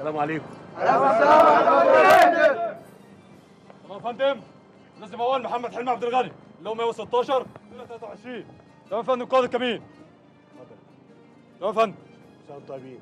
السلام عليكم تمام يا فندم لازم اول محمد حلمي عبد الغني اللي هو 116 23 تمام يا فندم قائد الكمين تمام يا فندم سلام طيبين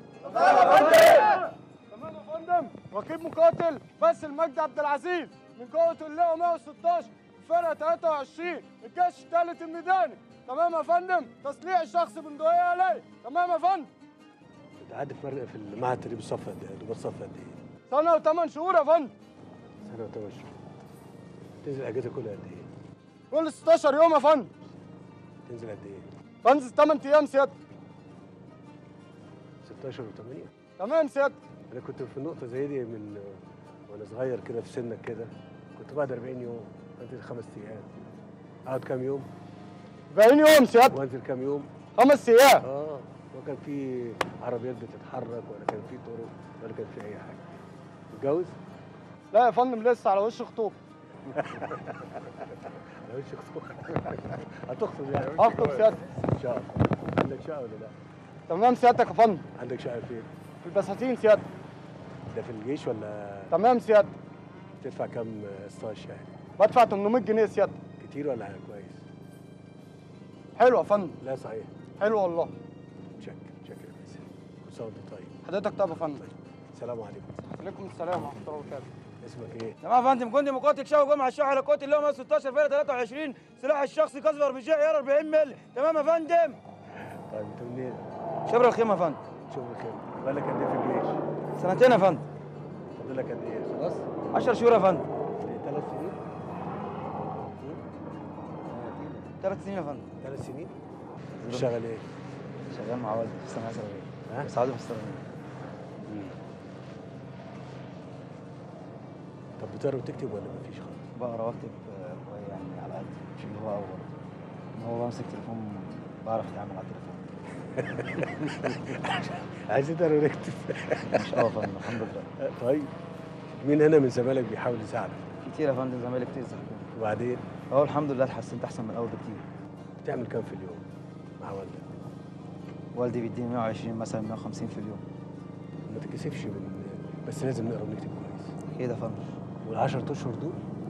تمام يا فندم رقيب مقاتل بس المجد عبد العزيز من قوة اللواء 116 فرقة 23 الجيش الثالث الميداني تمام يا فندم تسليح الشخص بندقية عليه تمام يا فندم انت قاعد في مرة في المعهد التدريب الصف قد ايه؟ ضباط صف قد ايه؟ سنة وثمان شهور يا فندم سنة وثمان شهور تنزل اجازة كل قد ايه؟ كل 16 يوم يا فندم تنزل قد ايه؟ بنزل 8 ايام سيادة 16 و8 تمام سيادة انا كنت في نقطة زي دي من وانا صغير كده في سنك كده كنت بعد 40 يوم انزل خمس ايام اقعد كام يوم 40 يوم سيادة وانزل كام يوم خمس ايام اه وكان في عربيات بتتحرك ولا كان في طرق ولا كان في اي حاجه متجوز لا يا فندم لسه على وش خطوبة على وش خطوبه هتخطب يعني هخطب سيادة ان شاء الله عندك شقه ولا لا تمام سيادتك يا فندم عندك شقه فين في البساتين سيادة ده في الجيش ولا تمام سيادة تدفع كام قسطاش يعني بدفع 800 جنيه سيادة كتير ولا كويس حلو يا فندم لا صحيح حلو والله شكر شكر يا باسل كل سنه وانت طيب حضرتك طب يا فندم السلام عليكم عليكم السلام ورحمة الله وبركاته اسمك ايه تمام يا فندم كنت مقاتل شاوي جمعه الشاحن على قوه اللي هو 16 فرقه 23 سلاح الشخصي كسر بجاء عيار 40 مللي تمام يا فندم طيب انت منين شبر الخيمه يا فندم شغل خير بقالك قد ايه في الجيش سنتين يا فندم فاضل لك قد ايه خلاص 10 شهور يا فندم إيه، ثلاث سنين ثلاث سنين يا فندم ثلاث سنين بتشتغل ايه شغال مع والدي في الصناعه الثوريه ها سعودي في الصناعه طب بتقرا وتكتب ولا مفيش خالص؟ بقرا واكتب آه، يعني على قد مش اللي هو اول ان هو بمسك تليفون بعرف اتعامل على التليفون عايز تقرا وتكتب مش قوي يا فندم الحمد لله طيب مين هنا من زمايلك بيحاول يساعدك كتير يا فندم زمايلي كتير زي وبعدين هو الحمد لله اتحسنت احسن من الاول بكتير بتعمل كام في اليوم مع والدك؟ والدي بيديني 120 مثلا 150 في اليوم ما تتكسفش من بس لازم نقرا ونكتب كويس اكيد يا فندم وال10 اشهر دول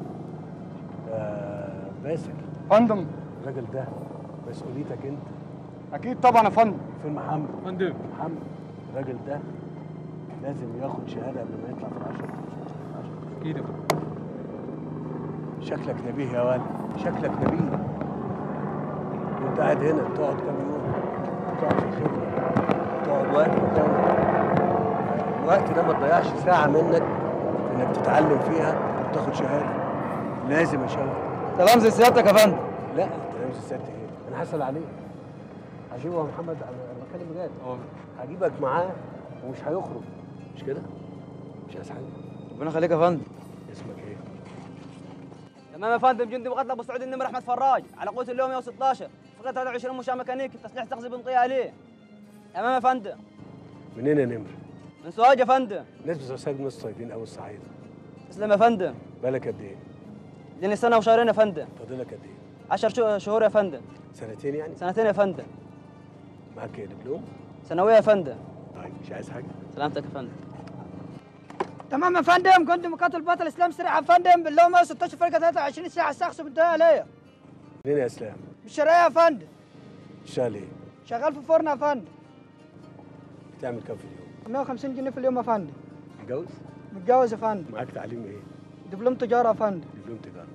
آه باسل فندم الراجل ده مسؤوليتك انت اكيد طبعا يا فندم فين محمد؟ فندم محمد الراجل ده لازم ياخد شهاده قبل ما يطلع في العشر اكيد يا فندم شكلك نبيه يا ولد شكلك نبيه وانت قاعد هنا تقعد كام يوم تقعد في الخدمه تقعد وقت مكانك الوقت ده ما تضيعش ساعه منك في انك تتعلم فيها وتاخد شهاده لازم يا شباب سلام زي سيادتك يا فندم لا انت لابس الست ايه انا هسال عليه هجيبه يا محمد انا أنا بتكلم بجد هجيبك معاه ومش هيخرج مش كده مش عايز حاجه ربنا يخليك يا فندم اسمك ايه تمام يا فندم جندي مقاتل ابو سعود النمر احمد فراج على قوه اليوم 116 فقره 23 مشاة ميكانيكي تصليح تغذيه بنقيه عليه تمام يا فندم منين يا نمر من سوهاج يا فندم الناس بتوع سايق ناس طيبين قوي الصعيد تسلم يا فندم بالك قد ايه لاني سنه وشهرين يا فندم فاضلك قد ايه 10 شهور يا فندم سنتين يعني سنتين يا فندم معاك ايه دبلوم ثانويه يا فندم طيب مش عايز حاجه سلامتك يا فندم تمام يا فندم كنت مقاتل بطل اسلام سريع يا فندم باللون 116 فرقه 23 ساعه الشخص بنتهي عليا منين يا اسلام بالشرقيه يا فندم تشتغل ايه شغال في فرن يا فندم بتعمل كام في اليوم 150 جنيه في اليوم يا فندم متجوز متجوز يا فندم معاك تعليم ايه دبلوم تجاره يا فندم دبلوم تجاره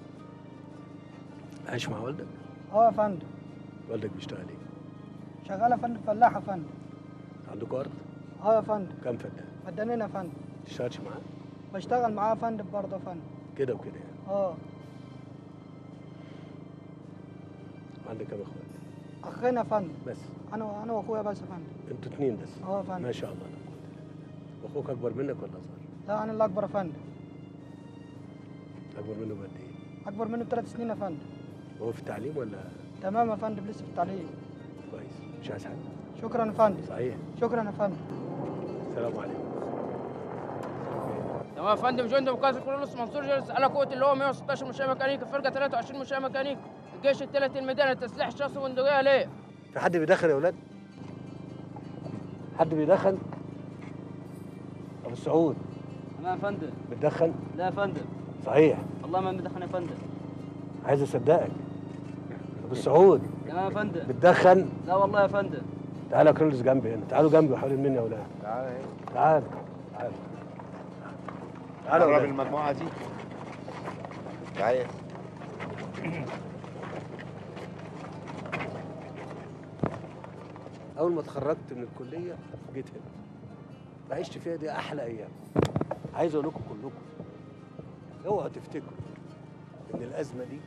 عايش مع والدك اه يا فندم والدك بيشتغل ايه شغال يا فندم فلاح يا فندم عندكم ارض اه يا فندم كام فدان فدانين يا فندم تشتغلش معاه بشتغل معاه يا فندم برضه يا فندم كده وكده يعني اه عندك كام اخوات اخين يا فندم بس انا انا واخويا بس يا فندم انتوا اتنين بس اه يا فندم ما شاء الله لا قوة إلا بالله. واخوك اكبر منك ولا اصغر لا انا اللي اكبر يا فندم اكبر منه بقد ايه اكبر منه بثلاث سنين يا فندم وهو في التعليم ولا تمام يا فندم لسه في التعليم كويس مش عايز حاجه شكرا يا فندم صحيح شكرا يا فندم السلام عليكم تمام يا فندم جندي مقاتل كرولوس منصور جالس على قوة اللي هو 116 مشاة ميكانيكي فرقة 23 مشاة ميكانيكي الجيش الثالث الميداني تسليح الشخص بندقية ليه؟ في حد بيدخن يا ولاد حد بيدخن ابو السعود تمام يا فندم بتدخن لا يا فندم صحيح والله ما مدخن يا فندم عايز اصدقك ابو السعود تمام يا فندم بتدخن لا والله يا فندم تعالى يا كرولوس جنبي هنا تعالوا جنبي وحوالين مني يا اولاد تعالى هنا تعال تعال تعالوا يا قرب أولاد. المجموعه دي تعالى اول ما اتخرجت من الكليه جيت هنا عشت فيها دي احلى ايام عايز اقول لكم كلكم اوعوا تفتكروا ان الازمه دي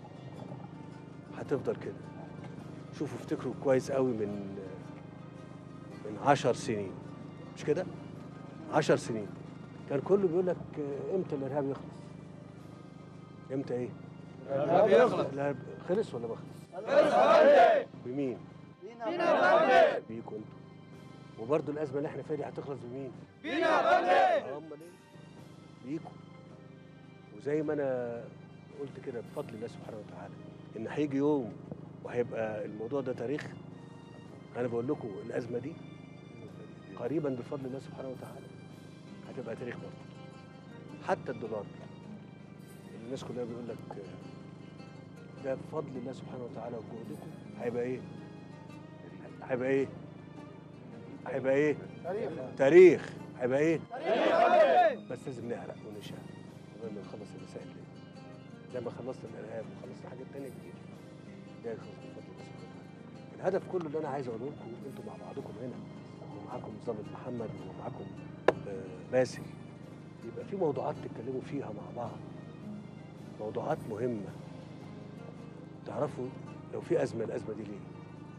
هتفضل كده شوفوا افتكروا كويس قوي من من عشر سنين مش كده عشر سنين كان كله بيقول لك آه، امتى الارهاب يخلص امتى ايه الارهاب يخلص الارهاب خلص ولا ما خلص بمين بيكوا انتوا وبرضه الازمه اللي احنا فيها دي هتخلص بمين؟ بينا يا فندم امال ايه؟ بيكوا وزي ما انا قلت كده بفضل الله سبحانه وتعالى ان هيجي يوم وهيبقى الموضوع ده تاريخ انا بقول لكم الازمه دي قريبا بفضل الله سبحانه وتعالى هتبقى تاريخ برضه حتى الدولار اللي الناس كلها بيقول لك آه، ده بفضل الله سبحانه وتعالى وجهودكم هيبقى ايه؟ هيبقى ايه؟ هيبقى ايه؟ تاريخ تاريخ هيبقى ايه؟ تاريخ بس لازم نعرق ونشهق قبل ما نخلص المسائل دي زي ما خلصنا الارهاب وخلصنا حاجات تانية كتير ده يخلص بفضل الله سبحانه وتعالى الهدف كله اللي انا عايز اقوله لكم انتوا مع بعضكم هنا ومعاكم ضابط محمد ومعاكم آه، باسل يبقى في موضوعات تتكلموا فيها مع بعض موضوعات مهمة تعرفوا لو في أزمة الأزمة دي ليه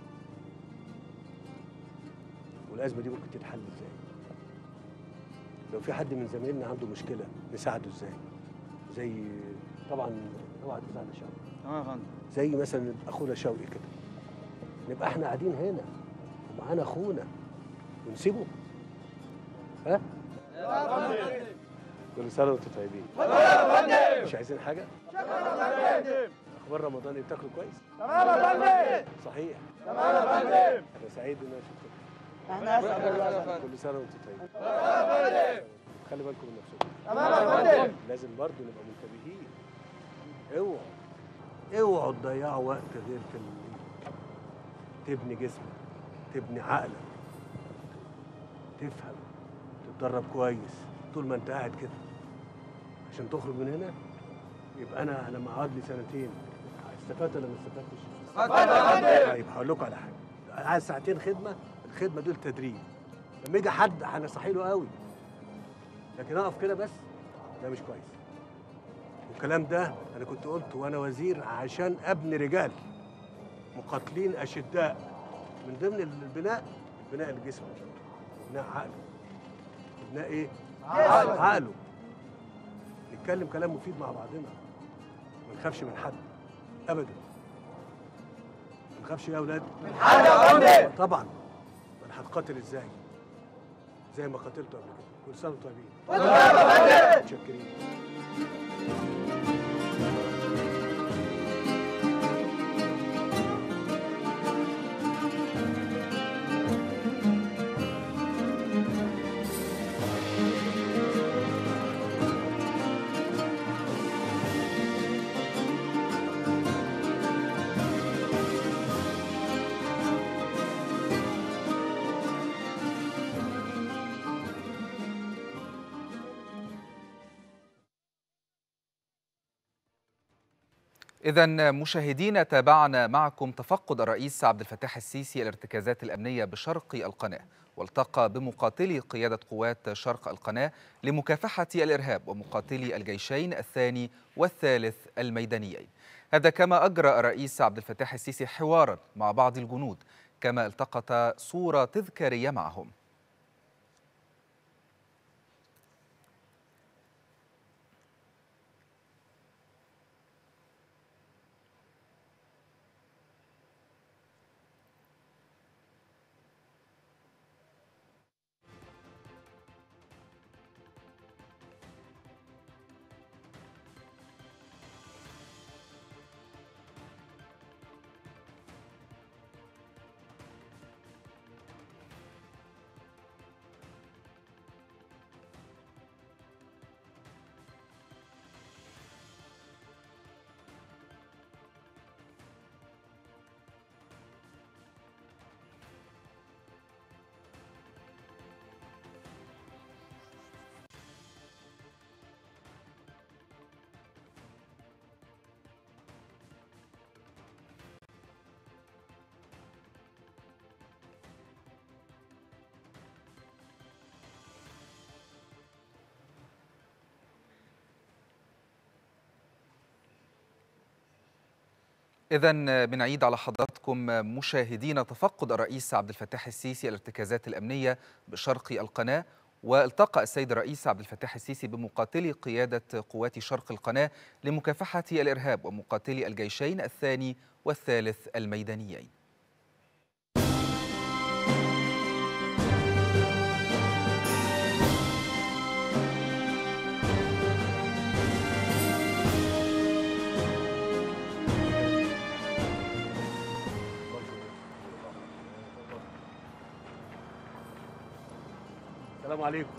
والازمه دي ممكن تتحل ازاي لو في حد من زمايلنا عنده مشكله نساعده ازاي زي طبعا اوعى تزعل يا شوقي تمام يا فندم زي مثلا اخونا شوقي كده نبقى احنا قاعدين هنا ومعانا اخونا ونسيبه ها كل سنه وانتم طيبين مش عايزين حاجه اخبار رمضان إيه؟ بتاكلوا كويس تمام يا فندم صحيح تمام يا فندم انا سعيد ان انا شفتكم احنا اسف كل سنه وانتم طيبين خلي بالكم من نفسكم تمام يا فندم لازم برضه نبقى منتبهين اوعوا اوعوا تضيعوا وقت غير في ال- تبني جسمك تبني عقلك تفهم تتدرب كويس طول ما انت قاعد كده عشان تخرج من هنا يبقى انا لما اقعد لي سنتين استفدت ولا ما استفدتش؟ طيب هقول لكم على حاجه عايز ساعتين خدمه الخدمه دول تدريب لما يجي حد هنصحي له قوي لكن اقف كده بس ده مش كويس والكلام ده انا كنت قلته وانا وزير عشان ابني رجال مقاتلين اشداء من ضمن البناء بناء الجسم بناء عقله بناء ايه؟ عقله عقله نتكلم كلام مفيد مع بعضنا ما نخافش من حد ابدا ما نخافش يا اولاد من حد يا طبعا ما انا هتقاتل ازاي؟ زي ما قاتلته قبل كده كل سنه وانتم طيبين متشكرين إذا مشاهدينا تابعنا معكم تفقد الرئيس عبد الفتاح السيسي الارتكازات الأمنية بشرق القناة والتقى بمقاتلي قيادة قوات شرق القناة لمكافحة الإرهاب ومقاتلي الجيشين الثاني والثالث الميدانيين هذا كما أجرى الرئيس عبد الفتاح السيسي حوارا مع بعض الجنود كما التقط صورة تذكارية معهم إذا بنعيد على حضراتكم مشاهدينا تفقد الرئيس عبد الفتاح السيسي الارتكازات الأمنية بشرق القناة والتقى السيد الرئيس عبد الفتاح السيسي بمقاتلي قيادة قوات شرق القناة لمكافحة الإرهاب ومقاتلي الجيشين الثاني والثالث الميدانيين السلام عليكم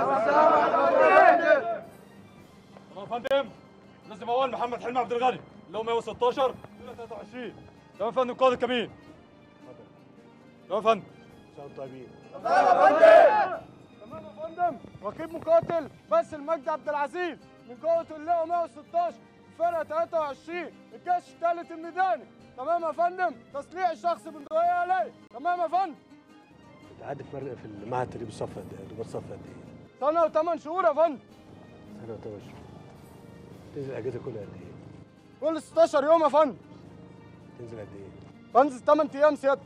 تمام يا فندم لازم اول محمد حلمي عبد الغني اللي هو 116 23 تمام يا فندم قائد الكمين تمام يا فندم شكرا طيبين تمام يا فندم رقيب مقاتل بس المجدي عبد العزيز من قوة اللواء 116 فرقة 23 الجيش الثالث الميداني تمام يا فندم تسليح الشخص بندقية عليه تمام يا فندم انت قاعد في مرة في المعهد التدريب الصف قد ايه؟ ضباط صف قد ايه؟ سنة وثمان شهور يا فندم سنة وثمان شهور تنزل الاجازة كلها قد ايه؟ كل 16 يوم يا فندم تنزل قد ايه؟ بنزل 8 ايام سيادة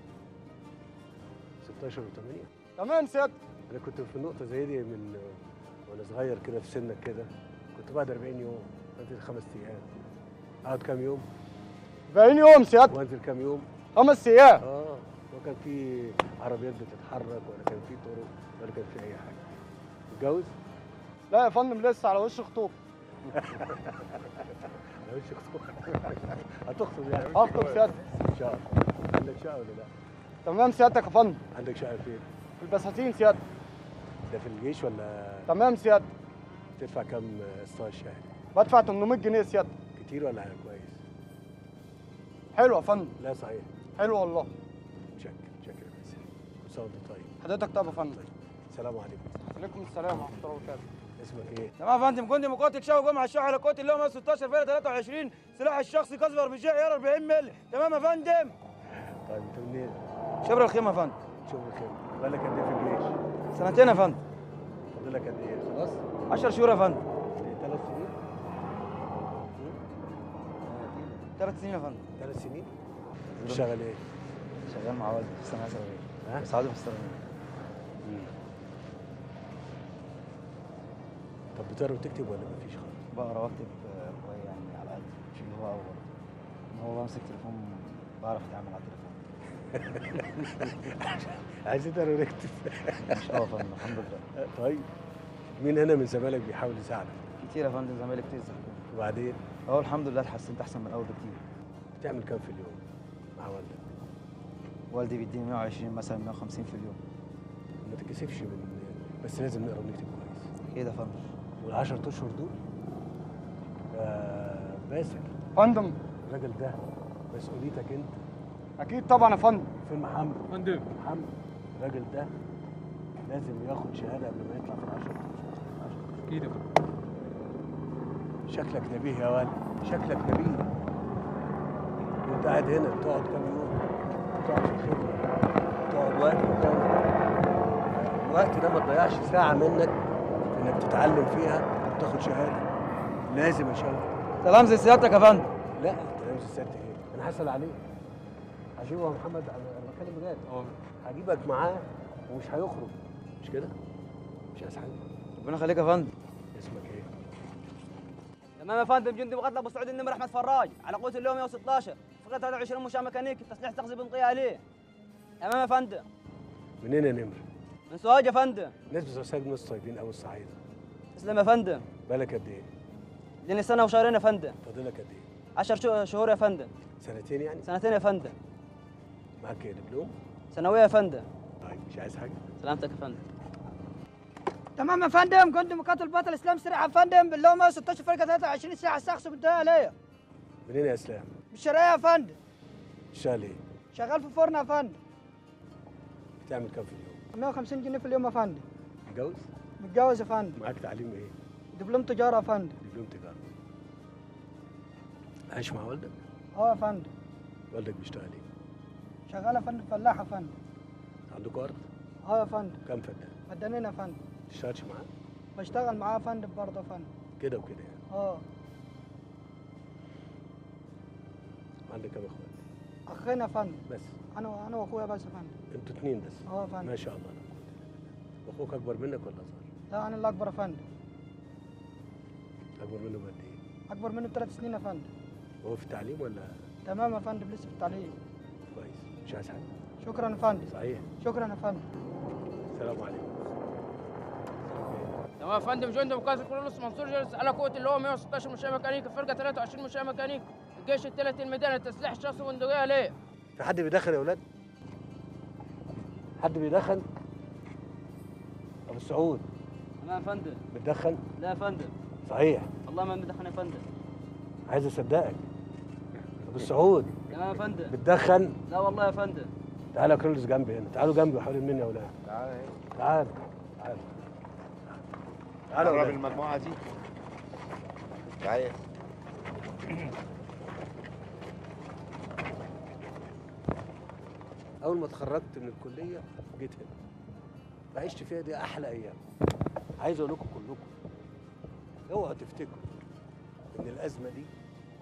16 و8 تمام سيادة انا كنت في نقطة زي دي من وانا صغير كده في سنك كده كنت بعد 40 يوم انزل خمس ايام اقعد كام يوم 40 يوم سيادة وانزل كام يوم خمس ايام اه وكان في عربيات بتتحرك ولا كان في طرق ولا كان في اي حاجه متجوز لا يا فندم لسه على وش خطوب على وش خطوبه هتخطب يعني هخطب سيادة ان شاء الله عندك شقه ولا لا تمام سيادتك يا فندم عندك شقه فين في البساتين سيادة ده في الجيش ولا تمام سيادة تدفع كام قسطاش يعني بدفع 800 جنيه سيادة كتير ولا كويس حلو يا فندم لا صحيح حلو والله شكر شكر يا باسل كل سنه وانت طيب حضرتك طب يا فندم السلام عليكم عليكم السلام ورحمة الله وبركاته اسمك ايه تمام يا فندم جندي مقاتل شاو جمعة الشاحن القوات اللي هو 116 فرقة 23 سلاح الشخصي كسر بجاء عيار 40 مللي تمام يا فندم طيب انت منين شبر الخيمة يا فندم شغل خير بالك قد ايه في الجيش سنتين يا فندم فاضل لك قد ايه خلاص 10 شهور يا فندم ثلاث سنين ثلاث سنين يا فندم ثلاث سنين بتشتغل ايه شغال مع والدي في الصناعة الثانوية ها بس عادي في الثانوية طب بتقرا وتكتب ولا مفيش خالص بقرا واكتب آه، رواية يعني على قد مش اللي هو أول برضه إن هو بمسك تليفون بعرف أتعامل على التليفون عايز تقرا وتكتب مش أه فندم الحمد لله طيب مين هنا من زمايلك بيحاول يساعدك كتير يا فندم زمايلي كتير زي وبعدين أهو الحمد لله اتحسنت أحسن من الأول بكتير بتعمل كام في اليوم مع والدك والدي بيديني 120 مثلا 150 في اليوم ما تتكسفش من بس لازم نقرا ونكتب كويس أكيد يا فندم وال10 اشهر دول آه باسل فندم الراجل ده مسؤوليتك انت أكيد طبعا يا فندم فين محمد فندم محمد الراجل ده لازم ياخد شهاده قبل ما يطلع في العشر أكيد يا شكلك نبيه يا ولد شكلك نبيه وانت قاعد هنا تقعد كام يوم تقعد في الخدمه تقعد واقف مكانك الوقت ده ما تضيعش ساعه منك في انك تتعلم فيها وتاخد شهاده لازم يا شباب سلام زي سيادتك يا فندم لا انت مش الست ايه انا هسال عليه هجيبه يا محمد انا أنا بتكلم بجد هجيبك معاه ومش هيخرج مش كده مش اسعد ربنا يخليك يا فندم اسمك ايه تمام يا فندم جندي مقاتل ابو سعود النمر احمد فراج على قوه اللواء 116 فرقه 23 مشاة ميكانيكي تسليح تغذيه بنقيه عليه تمام يا فندم منين يا نمر من سوهاج يا فندم الناس بتوع ساجد ناس طيبين قوي الصعيد تسلم يا فندم بالك قد ايه لاني سنه وشهرين يا فندم فاضلك قد ايه 10 شهور يا فندم سنتين يعني سنتين يا فندم معاك ايه دبلوم ثانويه يا فندم طيب مش عايز حاجه سلامتك يا فندم تمام يا فندم كنت مقاتل بطل اسلام سريع يا فندم باللواء 116 فرقه 23 ساعه الشخص بنتهي عليا منين يا اسلام بالشرقيه يا فندم تشتغل ايه شغال في فرن يا فندم بتعمل كام في اليوم 150 جنيه في اليوم يا فندم متجوز متجوز يا فندم معاك تعليم ايه دبلوم تجاره يا فندم دبلوم تجاره عايش مع والدك اه يا فندم والدك بيشتغل ايه شغال يا فندم فلاح يا فندم عندكم ارض اه يا فندم كام فدان فدانين يا فندم تشتغلش معاه بشتغل معاه يا فندم برضه يا فندم كده وكده يعني اه ما عندك كام اخوات اخينا يا فندم بس انا انا واخويا بس يا فندم انتوا اتنين بس اه يا فندم ما شاء الله لا قوة إلا بالله. واخوك اكبر منك ولا اصغر لا انا اللي اكبر يا فندم اكبر منه بقد ايه اكبر منه بثلاث سنين يا فندم هو في التعليم ولا تمام يا فندم لسه في التعليم كويس مش عايز حاجه شكرا يا فندم صحيح شكرا يا فندم السلام عليكم تمام يا فندم جندي مقاتل كورنيلوس منصور جالس على قوة اللي هو 116 مشاة ميكانيكي فرقة 23 مشاة ميكانيكي الجيش الثلاثي الميداني تسليح الشخص بندقية ليه؟ في حد بيدخن يا اولاد حد بيدخن ابو السعود تمام يا فندم بتدخن لا يا فندم صحيح والله ما بدخن يا فندم عايز اصدقك ابو السعود تمام يا فندم بتدخن لا والله يا فندم تعالى يا كرولوس جنبي هنا تعالوا جنبي حوالين مني يا اولاد تعالى تعالى تعالى تعالى يا قرب أولاد. المجموعة دي تعالى اول ما اتخرجت من الكليه جيت هنا عشت فيها دي احلى ايام عايز اقول لكم كلكم اوعوا تفتكروا ان الازمه دي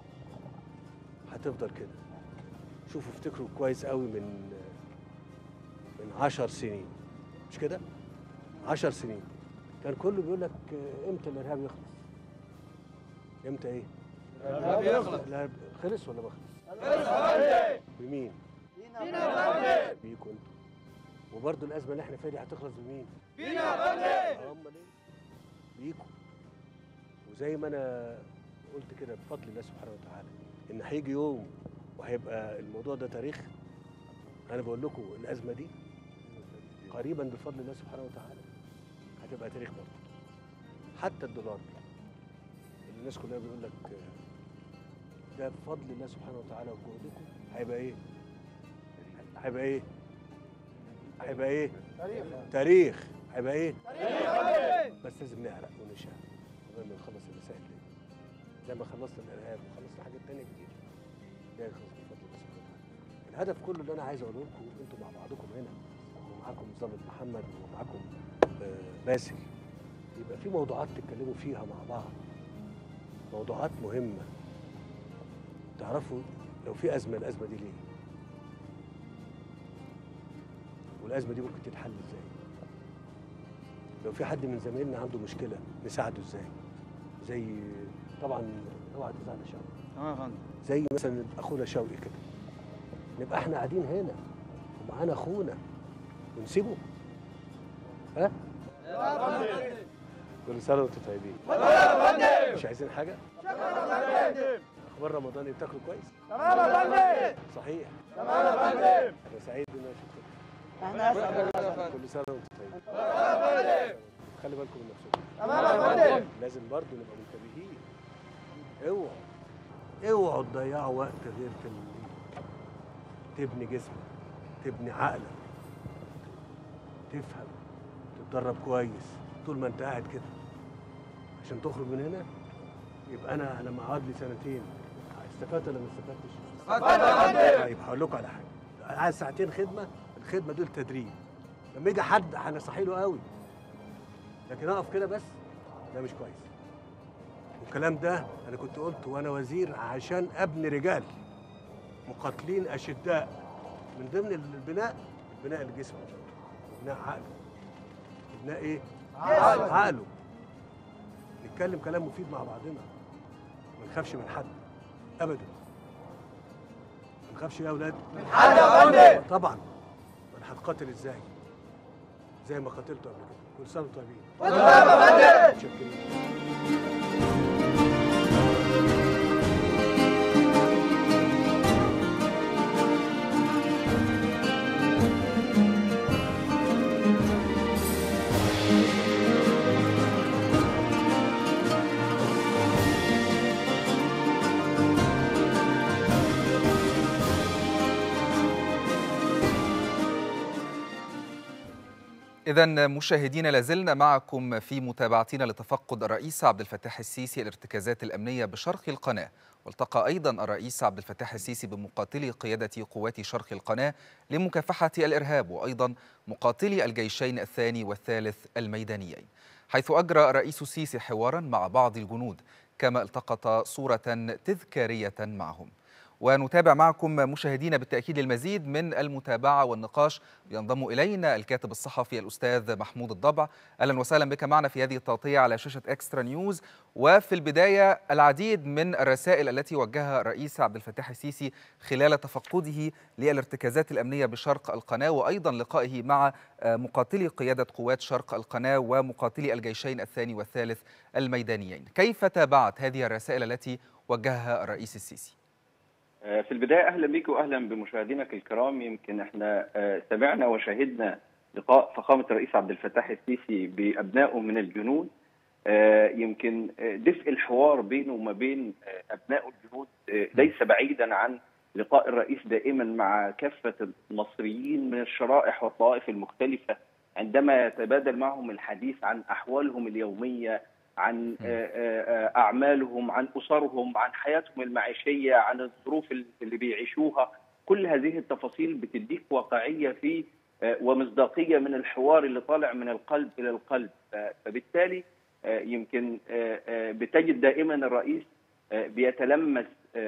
هتفضل كده شوفوا افتكروا كويس قوي من من عشر سنين مش كده عشر سنين كان كله بيقول لك آه، امتى الارهاب يخلص امتى ايه الارهاب يخلص الارهاب خلص ولا ما خلص بمين بيكم انتوا وبرضه الازمه اللي احنا فيها دي هتخلص بمين؟ بينا يا فندم امال ايه؟ بيكم وزي ما انا قلت كده بفضل الله سبحانه وتعالى ان هيجي يوم وهيبقى الموضوع ده تاريخ انا بقول لكم الازمه دي قريبا بفضل الله سبحانه وتعالى هتبقى تاريخ برضه حتى الدولار اللي الناس كلها بيقول لك آه، ده بفضل الله سبحانه وتعالى وجهدكم هيبقى ايه؟ هيبقى ايه؟ هيبقى ايه؟ تاريخ تاريخ هيبقى ايه؟ بس لازم نعرق ونشهق قبل ما نخلص المسائل دي زي ما خلصنا الارهاب وخلصنا حاجات تانية كتير ده يخلص بفضل الله سبحانه وتعالى الهدف كله اللي انا عايز اقوله لكم انتوا مع بعضكم هنا ومعاكم ضابط محمد ومعاكم آه، باسل يبقى في موضوعات تتكلموا فيها مع بعض موضوعات مهمة تعرفوا لو في أزمة الأزمة دي ليه والأزمة دي ممكن تتحل إزاي لو في حد من زمايلنا عنده مشكلة نساعده إزاي زي طبعا اوعى تزعل يا شوقي تمام يا فندم زي مثلا اخونا شوقي كده نبقى احنا قاعدين هنا ومعانا اخونا ونسيبه ها كل سنه وانتم طيبين مش عايزين حاجه اخبار رمضان إيه؟ بتاكلوا كويس تمام يا فندم صحيح تمام يا فندم انا سعيد ان انا اشوفكم احنا اسعد كل سنه وانتم طيبين خلي بالكم من نفسكم تمام يا فندم لازم برضه نبقى منتبهين اوعوا اوعوا تضيعوا وقت غير في ال- تبني جسمك تبني عقلك تفهم تتدرب كويس طول ما انت قاعد كده عشان تخرج من هنا يبقى انا لما اقعد لي سنتين استفدت ولا ما استفدتش؟ طيب هقول لكم على حاجه عايز ساعتين خدمه الخدمه دول تدريب لما يجي حد هنصحي له قوي لكن اقف كده بس ده مش كويس والكلام ده انا كنت قلته وانا وزير عشان ابني رجال مقاتلين اشداء من ضمن البناء بناء الجسم بناء عقله بناء ايه عقله عقله نتكلم كلام مفيد مع بعضنا ما نخافش من حد ابدا ما نخافش يا اولاد من حد يا فندم طبعا انا هتقاتل ازاي زي ما قاتلته قبل كده كل سنه وانتم طيبين متشكرين إذا مشاهدينا لازلنا معكم في متابعتنا لتفقد الرئيس عبد الفتاح السيسي الارتكازات الأمنية بشرق القناة والتقى أيضا الرئيس عبد الفتاح السيسي بمقاتلي قيادة قوات شرق القناة لمكافحة الإرهاب وأيضا مقاتلي الجيشين الثاني والثالث الميدانيين حيث أجرى الرئيس السيسي حوارا مع بعض الجنود كما التقط صورة تذكارية معهم ونتابع معكم مشاهدينا بالتأكيد للمزيد من المتابعة والنقاش ينضم إلينا الكاتب الصحفي الأستاذ محمود الضبع أهلا وسهلا بك معنا في هذه التغطية على شاشة إكسترا نيوز وفي البداية العديد من الرسائل التي وجهها الرئيس عبد الفتاح السيسي خلال تفقده للارتكازات الأمنية بشرق القناة وأيضا لقائه مع مقاتلي قيادة قوات شرق القناة ومقاتلي الجيشين الثاني والثالث الميدانيين كيف تابعت هذه الرسائل التي وجهها الرئيس السيسي؟ في البداية أهلا بك وأهلا بمشاهدينك الكرام يمكن احنا سمعنا وشاهدنا لقاء فخامة الرئيس عبد الفتاح السيسي بأبنائه من الجنود يمكن دفء الحوار بينه وما بين أبناء الجنود ليس بعيدا عن لقاء الرئيس دائما مع كافة المصريين من الشرائح والطوائف المختلفة عندما يتبادل معهم الحديث عن أحوالهم اليومية عن اعمالهم عن اسرهم عن حياتهم المعيشيه عن الظروف اللي بيعيشوها كل هذه التفاصيل بتديك واقعيه في ومصداقيه من الحوار اللي طالع من القلب الى القلب فبالتالي يمكن بتجد دائما الرئيس بيتلمس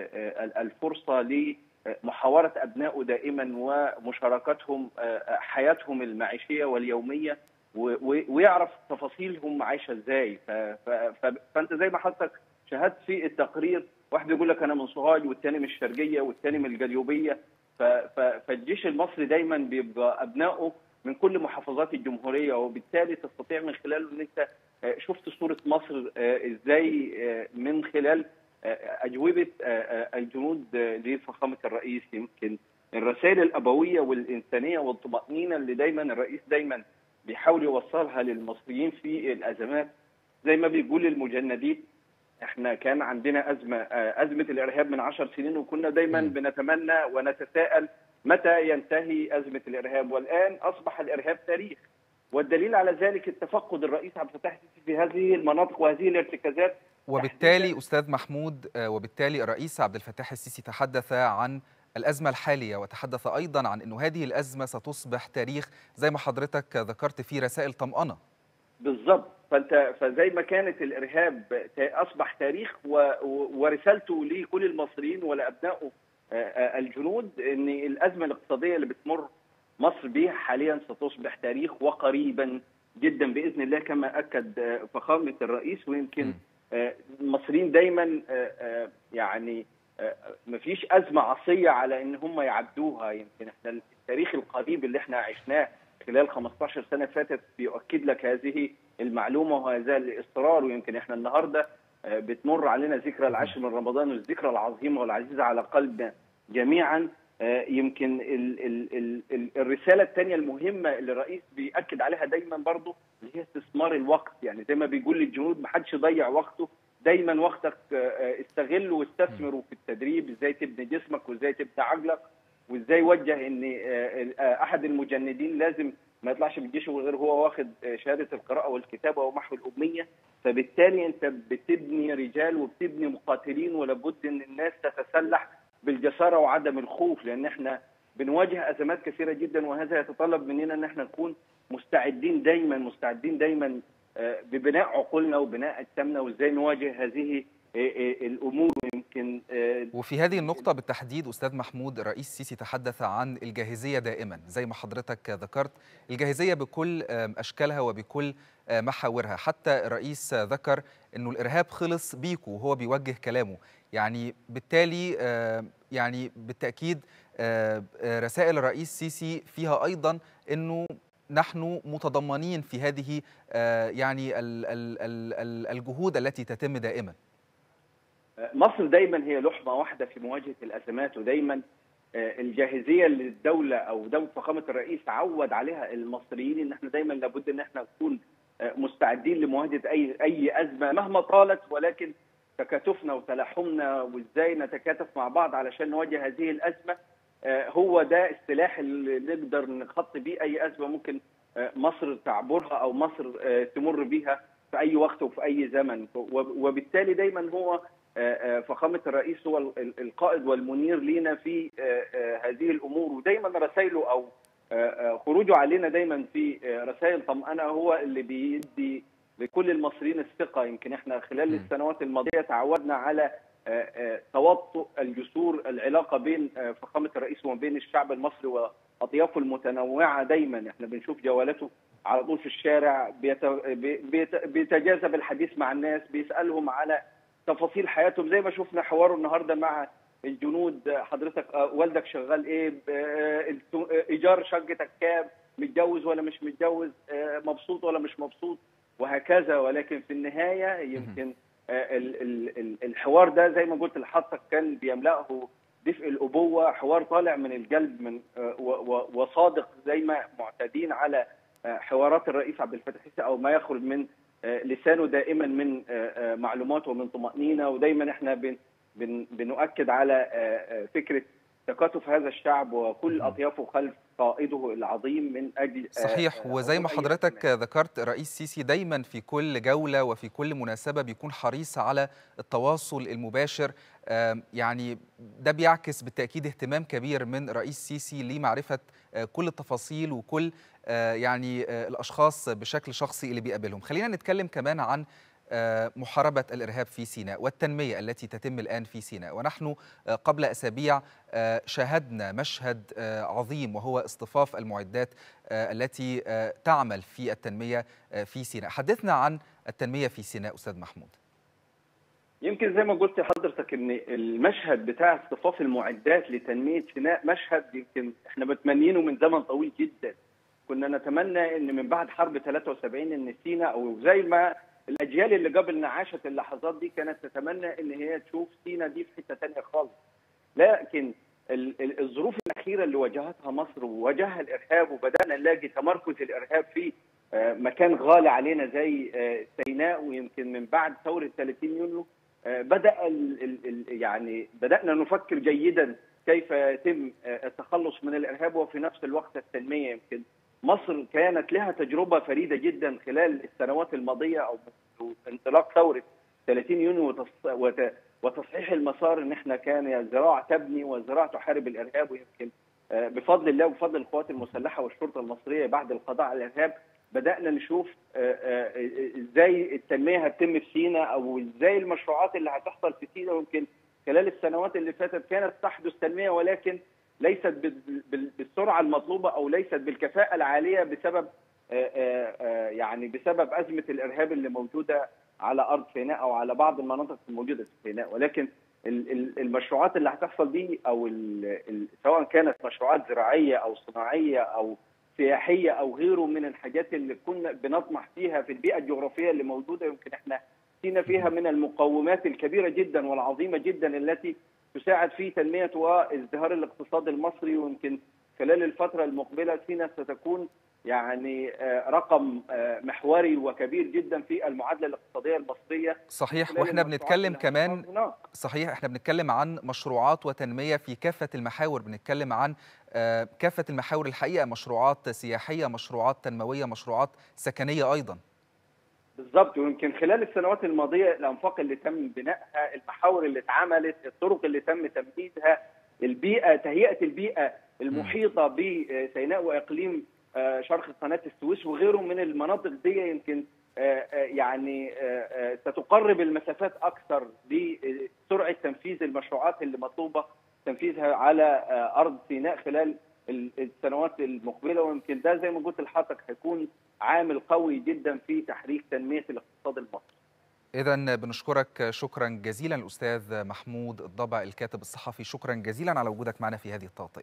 الفرصه لمحاوره ابنائه دائما ومشاركتهم حياتهم المعيشيه واليوميه ويعرف تفاصيلهم عايشه ازاي فانت زي ما حضرتك شاهدت في التقرير واحد بيقول لك انا من سوهاج والثاني من الشرقيه والثاني من الجليوبيه فالجيش المصري دايما بيبقى ابنائه من كل محافظات الجمهوريه وبالتالي تستطيع من خلاله ان انت شفت صوره مصر ازاي من خلال اجوبه الجنود لفخامه الرئيس يمكن الرسائل الابويه والانسانيه والطمانينه اللي دايما الرئيس دايما بيحاول يوصلها للمصريين في الازمات زي ما بيقول المجندين احنا كان عندنا ازمه ازمه الارهاب من عشر سنين وكنا دايما بنتمنى ونتساءل متى ينتهي ازمه الارهاب والان اصبح الارهاب تاريخ والدليل على ذلك التفقد الرئيس عبد الفتاح السيسي في هذه المناطق وهذه الارتكازات وبالتالي استاذ محمود وبالتالي الرئيس عبد الفتاح السيسي تحدث عن الأزمة الحالية وتحدث أيضا عن أن هذه الأزمة ستصبح تاريخ زي ما حضرتك ذكرت في رسائل طمأنة بالضبط فانت فزي ما كانت الارهاب اصبح تاريخ ورسالته لكل المصريين ولابنائه الجنود ان الازمه الاقتصاديه اللي بتمر مصر بها حاليا ستصبح تاريخ وقريبا جدا باذن الله كما اكد فخامه الرئيس ويمكن المصريين دايما يعني ما فيش ازمه عصيه على ان هم يعدوها يمكن احنا التاريخ القريب اللي احنا عشناه خلال 15 سنه فاتت بيؤكد لك هذه المعلومه وهذا الاصرار ويمكن احنا النهارده بتمر علينا ذكرى العاشر من رمضان والذكرى العظيمه والعزيزه على قلبنا جميعا يمكن ال ال ال ال الرساله الثانيه المهمه اللي الرئيس بياكد عليها دايما برضه اللي هي استثمار الوقت يعني زي ما بيقول للجنود ما حدش يضيع وقته دايما وقتك استغله واستثمره في التدريب ازاي تبني جسمك وازاي تبني عقلك وازاي وجه ان احد المجندين لازم ما يطلعش من الجيش غير هو واخد شهاده القراءه والكتابه ومحو الاميه فبالتالي انت بتبني رجال وبتبني مقاتلين ولابد ان الناس تتسلح بالجساره وعدم الخوف لان احنا بنواجه ازمات كثيره جدا وهذا يتطلب مننا ان احنا نكون مستعدين دايما مستعدين دايما ببناء عقولنا وبناء اجسامنا وازاي نواجه هذه الامور يمكن وفي هذه النقطة بالتحديد أستاذ محمود الرئيس السيسي تحدث عن الجاهزية دائما زي ما حضرتك ذكرت الجاهزية بكل أشكالها وبكل محاورها حتى الرئيس ذكر أنه الإرهاب خلص بيكو وهو بيوجه كلامه يعني بالتالي يعني بالتأكيد رسائل الرئيس السيسي فيها أيضا أنه نحن متضمنين في هذه يعني الجهود التي تتم دائما مصر دايما هي لحمه واحده في مواجهه الازمات ودايما الجاهزيه اللي الدوله او دوله فخامه الرئيس عود عليها المصريين ان احنا دايما لابد ان احنا نكون مستعدين لمواجهه اي اي ازمه مهما طالت ولكن تكاتفنا وتلاحمنا وازاي نتكاتف مع بعض علشان نواجه هذه الازمه هو ده السلاح اللي نقدر نخط بيه اي ازمه ممكن مصر تعبرها او مصر تمر بيها في اي وقت وفي اي زمن وبالتالي دايما هو فخامه الرئيس هو القائد والمنير لينا في هذه الامور ودايما رسائله او خروجه علينا دايما في رسائل طمأنة هو اللي بيدي لكل المصريين الثقه يمكن احنا خلال السنوات الماضيه تعودنا على آه، آه، تواطؤ الجسور العلاقه بين آه، فخامه الرئيس وما بين الشعب المصري واطيافه المتنوعه دايما احنا بنشوف جولاته على طول في الشارع بيت- بي- بيت- بيتجاذب الحديث مع الناس بيسالهم على تفاصيل حياتهم زي ما شفنا حواره النهارده مع الجنود حضرتك آه، والدك شغال ايه ب- آه، الت- آه، ايجار شقتك كام متجوز ولا مش متجوز آه، مبسوط ولا مش مبسوط وهكذا ولكن في النهايه يمكن آه، ال- ال- ال- الحوار ده زي ما قلت لحضرتك كان بيملأه دفء الابوه حوار طالع من القلب من آه، و- و- وصادق زي ما معتادين على آه، حوارات الرئيس عبد الفتاح السيسي او ما يخرج من آه، لسانه دائما من آه، آه، معلومات ومن طمأنينة ودايما احنا بن بن بنؤكد على آه، آه، فكرة تكاتف هذا الشعب وكل أطيافه خلف قائده العظيم من أجل آه، صحيح آه، وزي ما أي حضرتك ذكرت الرئيس سيسي دايما في كل جولة وفي كل مناسبة بيكون حريص على التواصل المباشر آم، يعني ده بيعكس بالتأكيد اهتمام كبير من رئيس سيسي لمعرفة آه، كل التفاصيل وكل آه، يعني آه، الأشخاص بشكل شخصي اللي بيقابلهم خلينا نتكلم كمان عن آه، محاربة الإرهاب في سيناء والتنمية التي تتم الآن في سيناء ونحن آه، قبل أسابيع آه، شاهدنا مشهد آه، عظيم وهو اصطفاف المعدات آه، التي آه، تعمل في التنمية آه، في سيناء حدثنا عن التنمية في سيناء أستاذ محمود يمكن زي ما قلت لحضرتك ان المشهد بتاع اصطفاف المعدات لتنميه سيناء مشهد يمكن احنا متمنينه من زمن طويل جدا كنا نتمنى ان من بعد حرب 73 ان سيناء او زي ما الاجيال اللي قبلنا عاشت اللحظات دي كانت تتمنى ان هي تشوف سيناء دي في حته ثانيه خالص لكن ال- ال- الظروف الاخيره اللي واجهتها مصر وواجهها الارهاب وبدانا نلاقي تمركز الارهاب في آه، مكان غالي علينا زي آه، سيناء ويمكن من بعد ثوره 30 يونيو آه، بدا ال ال ال يعني بدانا نفكر جيدا كيف يتم آه، التخلص من الارهاب وفي نفس الوقت التنميه يمكن مصر كانت لها تجربه فريده جدا خلال السنوات الماضيه او منذ انطلاق ثوره 30 يونيو وتص- وت- وتصحيح المسار ان احنا كان الزراعه تبني والزراعه تحارب الارهاب ويمكن آه، بفضل الله وبفضل القوات المسلحه والشرطه المصريه بعد القضاء على الارهاب بدانا نشوف آه، آه، ازاي التنميه هتتم في سيناء او ازاي المشروعات اللي هتحصل في سيناء يمكن خلال السنوات اللي فاتت كانت تحدث تنميه ولكن ليست بال- بال- بالسرعه المطلوبه او ليست بالكفاءه العاليه بسبب آه، آه، آه، يعني بسبب ازمه الارهاب اللي موجوده على ارض سيناء او على بعض المناطق الموجوده في سيناء ولكن ال- ال- المشروعات اللي هتحصل دي او ال- ال- سواء كانت مشروعات زراعيه او صناعيه او سياحيه او غيره من الحاجات اللي كنا بنطمح فيها في البيئه الجغرافيه اللي موجوده يمكن احنا سينا فيها من المقومات الكبيره جدا والعظيمه جدا التي تساعد في تنميه وازدهار الاقتصاد المصري ويمكن خلال الفتره المقبله سينا ستكون يعني آه، رقم آه، محوري وكبير جدا في المعادله الاقتصاديه المصريه صحيح خلال واحنا المشروعات بنتكلم اللي كمان هتحصل هناك. صحيح احنا بنتكلم عن مشروعات وتنمية في كافة المحاور بنتكلم عن آه، كافة المحاور الحقيقة مشروعات سياحية مشروعات تنموية مشروعات سكنية أيضا بالظبط ويمكن خلال السنوات الماضيه الانفاق اللي تم بنائها، المحاور اللي اتعملت، الطرق اللي تم تمهيدها، البيئه تهيئه البيئه المحيطه بسيناء واقليم آه، شرق قناه السويس وغيره من المناطق دي يمكن آه، آه، يعني آه، آه، ستقرب المسافات اكثر لسرعه تنفيذ المشروعات اللي مطلوبه تنفيذها على آه، ارض سيناء خلال ال- السنوات المقبله ويمكن ده زي ما قلت لحضرتك هيكون عامل قوي جدا في تحريك تنميه الاقتصاد المصري. إذا بنشكرك شكرا جزيلا الأستاذ محمود الضبع الكاتب الصحفي شكرا جزيلا على وجودك معنا في هذه التغطية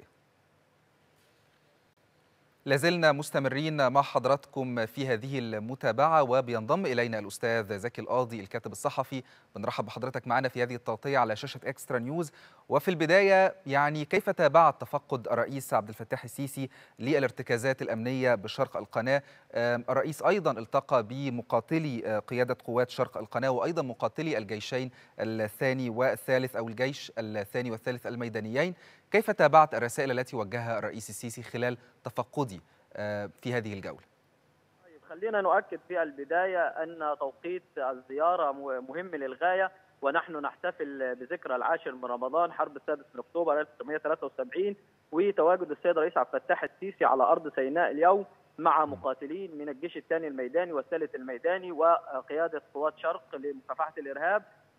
لازلنا مستمرين مع حضراتكم في هذه المتابعة وبينضم إلينا الأستاذ زكي القاضي الكاتب الصحفي بنرحب بحضرتك معنا في هذه التغطية على شاشة إكسترا نيوز وفي البداية يعني كيف تابعت تفقد الرئيس عبد الفتاح السيسي للارتكازات الأمنية بشرق القناة آم، الرئيس أيضا التقى بمقاتلي آه، قيادة قوات شرق القناة وأيضا مقاتلي الجيشين الثاني والثالث أو الجيش الثاني والثالث الميدانيين كيف تابعت الرسائل التي وجهها الرئيس السيسي خلال تفقدي آه، في هذه الجولة طيب خلينا نؤكد في البداية أن توقيت الزيارة م- مهم للغاية ونحن نحتفل بذكرى العاشر من رمضان حرب السادس من أكتوبر 1973 وتواجد السيد الرئيس عبد الفتاح السيسي على أرض سيناء اليوم مع مقاتلين من الجيش الثاني الميداني والثالث الميداني وقيادة قوات شرق لمكافحة الإرهاب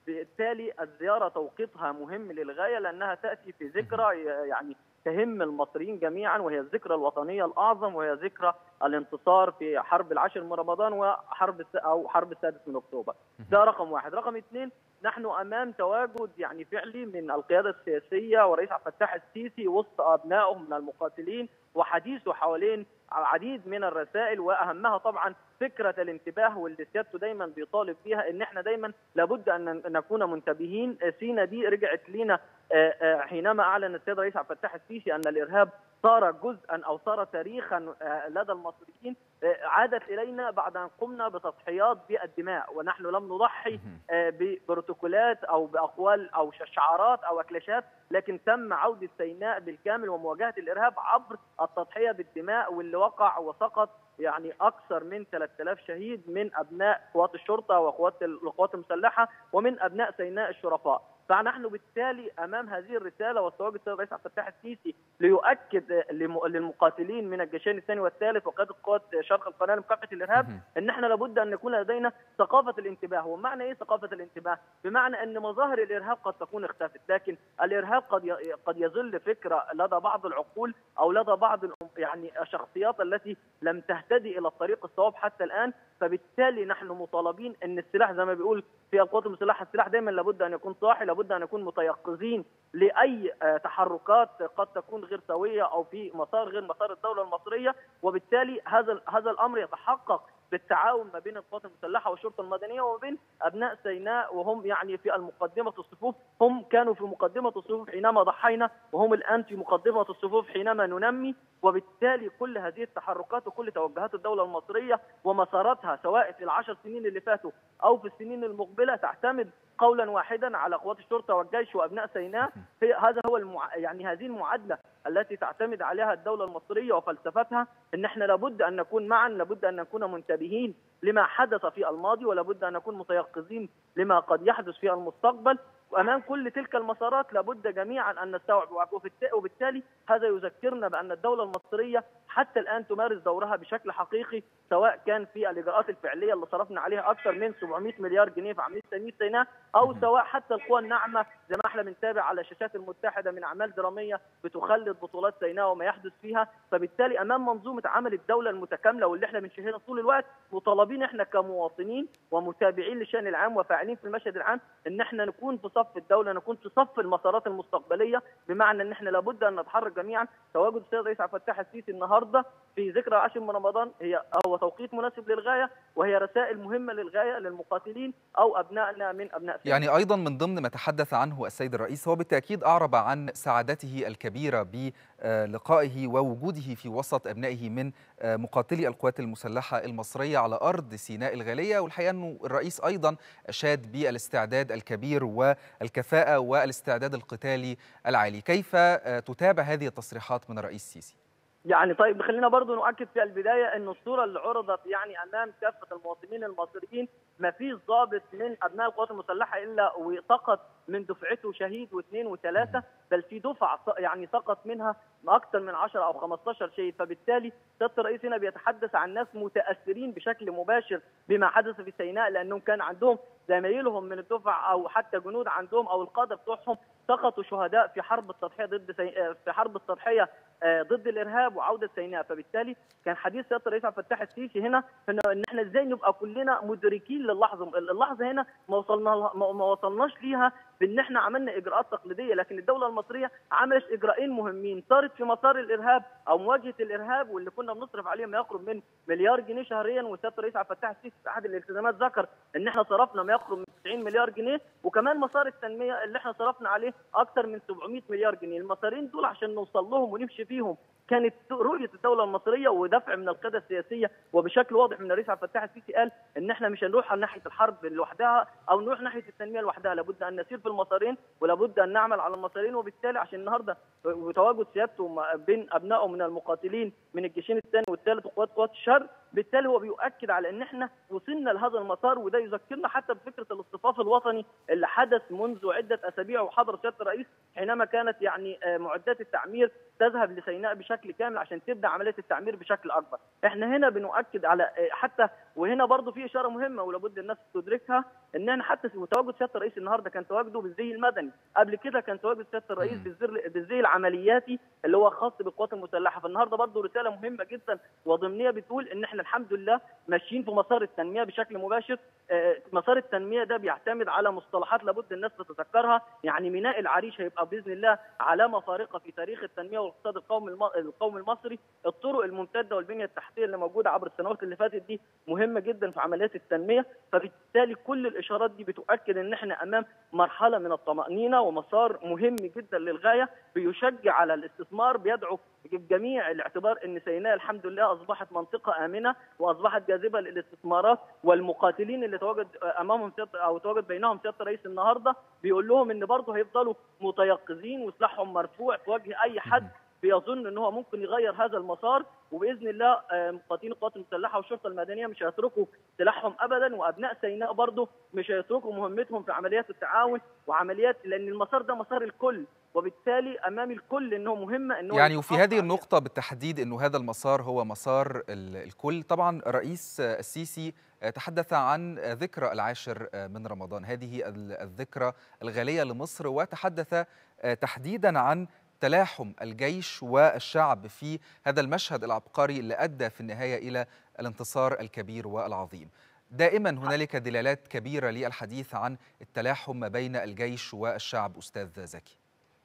بالتالي الزياره توقيتها مهم للغايه لانها تاتي في ذكرى يعني تهم المصريين جميعا وهي الذكرى الوطنيه الاعظم وهي ذكرى الانتصار في حرب العاشر من رمضان وحرب الس- او حرب السادس من اكتوبر. ده رقم واحد، رقم اثنين نحن امام تواجد يعني فعلي من القياده السياسيه ورئيس عبد الفتاح السيسي وسط ابنائه من المقاتلين وحديثه حوالين العديد من الرسائل واهمها طبعا فكره الانتباه واللي سيادته دايما بيطالب فيها ان احنا دايما لابد ان نكون منتبهين سينا دي رجعت لينا آه، آه، حينما اعلن السيد رئيس عبد الفتاح السيسي ان الارهاب صار جزءا او صار تاريخا آه، لدى المصريين آه، عادت الينا بعد ان قمنا بتضحيات بالدماء ونحن لم نضحي آه، ببروتوكولات او باقوال او شعارات او اكلاشات لكن تم عوده سيناء بالكامل ومواجهه الارهاب عبر التضحيه بالدماء واللي وقع وسقط يعني اكثر من 3000 شهيد من ابناء قوات الشرطه وقوات القوات المسلحه ومن ابناء سيناء الشرفاء فنحن بالتالي امام هذه الرساله وتواجد السيد الرئيس عبد الفتاح السيسي ليؤكد لم- للمقاتلين من الجيشين الثاني والثالث وقياده قوات شرق القناه لمكافحه الارهاب ان احنا لابد ان يكون لدينا ثقافه الانتباه ومعنى ايه ثقافه الانتباه بمعنى ان مظاهر الارهاب قد تكون اختفت لكن الارهاب قد ي- قد يظل فكره لدى بعض العقول او لدى بعض الأم- يعني الشخصيات التي لم تهتدي الى الطريق الصواب حتى الان فبالتالي نحن مطالبين ان السلاح زي ما بيقول في القوات المسلحه السلاح دايما لابد ان يكون صاحي لابد ان نكون متيقظين لاي آه، تحركات قد تكون غير سويه او في مسار غير مسار الدوله المصريه وبالتالي هذا هذا الامر يتحقق بالتعاون ما بين القوات المسلحه والشرطه المدنيه وما بين ابناء سيناء وهم يعني في المقدمه الصفوف هم كانوا في مقدمه الصفوف حينما ضحينا وهم الان في مقدمه الصفوف حينما ننمي وبالتالي كل هذه التحركات وكل توجهات الدوله المصريه ومساراتها سواء في العشر سنين اللي فاتوا او في السنين المقبله تعتمد قولا واحدا على قوات الشرطه والجيش وابناء سيناء هي هذا هو المع... يعني هذه المعادله التي تعتمد عليها الدوله المصريه وفلسفتها ان احنا لابد ان نكون معا لابد ان نكون منتبهين لما حدث في الماضي ولابد ان نكون متيقظين لما قد يحدث في المستقبل وامام كل تلك المسارات لابد جميعا ان نستوعب وبالت- وبالتالي هذا يذكرنا بان الدوله المصريه حتى الان تمارس دورها بشكل حقيقي سواء كان في الاجراءات الفعليه اللي صرفنا عليها اكثر من 700 مليار جنيه في عمليه تنميه سيناء او سواء حتى القوى الناعمه زي ما احنا بنتابع على الشاشات المتحده من اعمال دراميه بتخلد بطولات سيناء وما يحدث فيها فبالتالي امام منظومه عمل الدوله المتكامله واللي احنا بنشاهدها طول الوقت مطالبين احنا كمواطنين ومتابعين للشان العام وفاعلين في المشهد العام ان احنا نكون في صف الدوله نكون في صف المسارات المستقبليه بمعنى ان احنا لابد ان نتحرك جميعا تواجد السيد الرئيس عبد الفتاح السيسي النهارده في ذكرى عاشر من رمضان هي هو توقيت مناسب للغايه وهي رسائل مهمه للغايه للمقاتلين او ابنائنا من ابناء سيناء. يعني أيضا من ضمن ما تحدث عنه السيد الرئيس هو بالتأكيد أعرب عن سعادته الكبيرة بلقائه ووجوده في وسط أبنائه من آه، مقاتلي القوات المسلحة المصرية على أرض سيناء الغالية والحقيقة أنه الرئيس أيضا أشاد بالاستعداد الكبير والكفاءة والاستعداد القتالي العالي كيف آه، تتابع هذه التصريحات من الرئيس السيسي؟ يعني طيب خلينا برضو نؤكد في البدايه ان الصوره اللي عرضت يعني امام كافه المواطنين المصريين ما فيش ضابط من ابناء القوات المسلحه الا وسقط من دفعته شهيد واثنين وثلاثه بل في دفع س- يعني سقط منها اكثر من 10 او 15 شهيد فبالتالي سياده الرئيس هنا بيتحدث عن ناس متاثرين بشكل مباشر بما حدث في سيناء لانهم كان عندهم زمايلهم من الدفع او حتى جنود عندهم او القاده بتوعهم سقطوا شهداء في حرب التضحيه ضد سي... آه، في حرب التضحيه آه، ضد الارهاب وعوده سيناء فبالتالي كان حديث سياده الرئيس عبد الفتاح السيسي هنا ان إن احنا ازاي نبقى كلنا مدركين للحظه اللحظه هنا ما وصلنا لها- ما ما وصلناش ليها بان احنا عملنا اجراءات تقليديه لكن الدوله المصريه عملت اجراءين مهمين صارت في مسار الارهاب او مواجهه الارهاب واللي كنا بنصرف عليه ما يقرب من مليار جنيه شهريا وسياده الرئيس عبد الفتاح السيسي في احد الالتزامات ذكر ان احنا صرفنا ما يقرب من 90 مليار جنيه وكمان مسار التنميه اللي احنا صرفنا عليه اكثر من 700 مليار جنيه المسارين دول عشان نوصل لهم ونمشي فيهم كانت رؤيه الدوله المصريه ودفع من القياده السياسيه وبشكل واضح من الرئيس عبد الفتاح السيسي قال ان احنا مش هنروح على ناحيه الحرب لوحدها او نروح ناحيه التنميه لوحدها لابد ان نسير في المسارين ولابد ان نعمل على المسارين وبالتالي عشان النهارده وتواجد سيادته مع- بين ابنائه من المقاتلين من الجيشين الثاني والثالث وقوات قوات الشر بالتالي هو بيؤكد على ان احنا وصلنا لهذا المسار وده يذكرنا حتى بفكره الاصطفاف الوطني اللي حدث منذ عده اسابيع وحضر سياده الرئيس حينما كانت يعني آه، معدات التعمير تذهب لسيناء بشكل كامل عشان تبدا عمليه التعمير بشكل اكبر احنا هنا بنؤكد على آه، حتى وهنا برضو في اشاره مهمه ولابد الناس تدركها ان احنا حتى تواجد سياده الرئيس النهارده كان تواجده بالزي المدني قبل كده كان تواجد سياده الرئيس بالزر- بالزي العملياتي اللي هو خاص بالقوات المسلحه فالنهارده برضو رساله مهمه جدا وضمنيه بتقول ان احنا الحمد لله ماشيين في مسار التنميه بشكل مباشر آه، مسار التنميه ده بيعتمد على مصطلحات لابد الناس تتذكرها يعني ميناء العريش هيبقى باذن الله علامه فارقه في تاريخ التنميه والاقتصاد القومي الم- القومي المصري الطرق الممتده والبنيه التحتيه اللي موجوده عبر السنوات اللي فاتت دي مهمه جدا في عمليات التنميه فبالتالي كل الاشارات دي بتؤكد ان احنا امام مرحله من الطمانينه ومسار مهم جدا للغايه بيشجع على الاستثمار بيدعو الجميع لاعتبار ان سيناء الحمد لله اصبحت منطقه امنه واصبحت جاذبه للاستثمارات والمقاتلين اللي تواجد امامهم سيادة او تواجد بينهم سياده الرئيس النهارده بيقول لهم ان برضه هيفضلوا متيقظين وسلاحهم مرفوع في وجه اي حد بيظن ان هو ممكن يغير هذا المسار وباذن الله آه، مقاتلين القوات المسلحه والشرطه المدنيه مش هيتركوا سلاحهم ابدا وابناء سيناء برضه مش هيتركوا مهمتهم في عمليات التعاون وعمليات لان المسار ده مسار الكل وبالتالي امام الكل انه مهمه انه يعني وفي هذه النقطة بالتحديد أنه هذا المسار هو مسار ال- الكل طبعا الرئيس السيسي تحدث عن ذكرى العاشر من رمضان هذه ال- الذكرى الغالية لمصر وتحدث تحديدا عن تلاحم الجيش والشعب في هذا المشهد العبقري اللي أدى في النهاية إلى الانتصار الكبير والعظيم دائما هنالك دلالات كبيرة للحديث عن التلاحم ما بين الجيش والشعب أستاذ زكي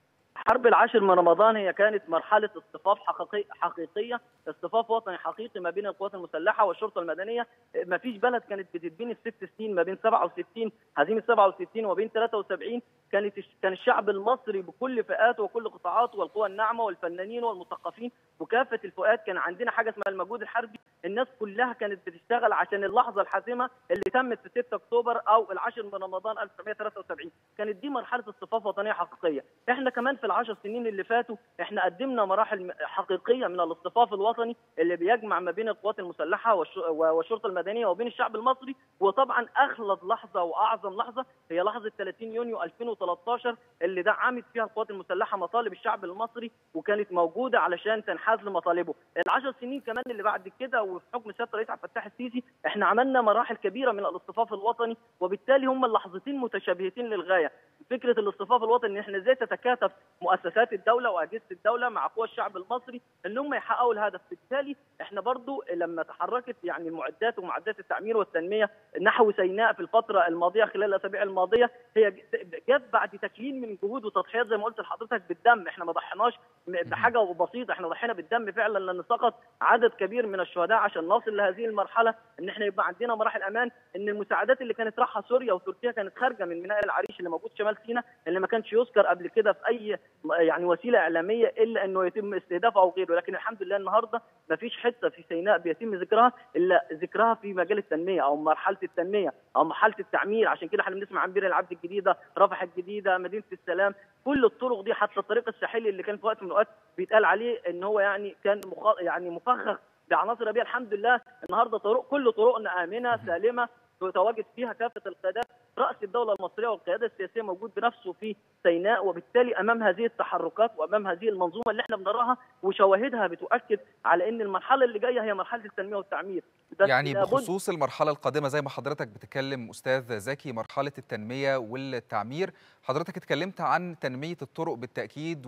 حرب العاشر من رمضان هي كانت مرحلة اصطفاف حقيقي حقيقية اصطفاف وطني حقيقي ما بين القوات المسلحة والشرطة المدنية ما فيش بلد كانت بتتبني في ست سنين ما بين 67 هزيمة 67 وبين 73 كانت كان الشعب المصري بكل فئاته وكل قطاعاته والقوى الناعمة والفنانين والمثقفين وكافة الفئات كان عندنا حاجة اسمها المجهود الحربي الناس كلها كانت بتشتغل عشان اللحظة الحاسمة اللي تمت في 6 أكتوبر أو العاشر من رمضان 1973 كانت دي مرحلة اصطفاف وطنية حقيقية احنا كمان في العشر سنين اللي فاتوا احنا قدمنا مراحل م- حقيقيه من الاصطفاف الوطني اللي بيجمع ما بين القوات المسلحه والش- والشرطه المدنيه وبين الشعب المصري وطبعا اخلص لحظه واعظم لحظه هي لحظه 30 يونيو 2013 اللي دعمت فيها القوات المسلحه مطالب الشعب المصري وكانت موجوده علشان تنحاز لمطالبه العشر سنين كمان اللي بعد كده وفي حكم سياده الرئيس عبد الفتاح السيسي احنا عملنا مراحل كبيره من الاصطفاف الوطني وبالتالي هم اللحظتين متشابهتين للغايه فكره الاصطفاف الوطني ان احنا ازاي تتكاتف مؤسسات الدوله واجهزه الدوله مع قوى الشعب المصري ان هم يحققوا الهدف بالتالي احنا برضو لما تحركت يعني المعدات ومعدات التعمير والتنميه نحو سيناء في الفتره الماضيه خلال الاسابيع الماضيه هي جت بعد تكليل من جهود وتضحيات زي ما قلت لحضرتك بالدم احنا ما ضحيناش بحاجه بسيطه احنا ضحينا بالدم فعلا لان سقط عدد كبير من الشهداء عشان نصل لهذه المرحله ان احنا يبقى عندنا مراحل امان ان المساعدات اللي كانت رايحه سوريا وتركيا كانت خارجه من ميناء العريش اللي موجود شمال سيناء اللي ما كانش يذكر قبل كده في اي يعني وسيله اعلاميه الا انه يتم استهدافه او غيره لكن الحمد لله النهارده ما فيش حته في سيناء بيتم ذكرها الا ذكرها في مجال التنميه او مرحله التنميه او مرحله التعمير عشان كده احنا بنسمع عن بير العبد الجديده رفح الجديده مدينه السلام كل الطرق دي حتى الطريق الساحلي اللي كان في وقت من الاوقات بيتقال عليه ان هو يعني كان مخ... يعني مفخخ بعناصر بيئه الحمد لله النهارده طرق كل طرقنا امنه سالمه تتواجد فيها كافه القيادات راس الدوله المصريه والقياده السياسيه موجود بنفسه في سيناء وبالتالي امام هذه التحركات وامام هذه المنظومه اللي احنا بنراها وشواهدها بتؤكد على ان المرحله اللي جايه هي مرحله التنميه والتعمير بس يعني بخصوص المرحله القادمه زي ما حضرتك بتتكلم استاذ زكي مرحله التنميه والتعمير حضرتك اتكلمت عن تنميه الطرق بالتاكيد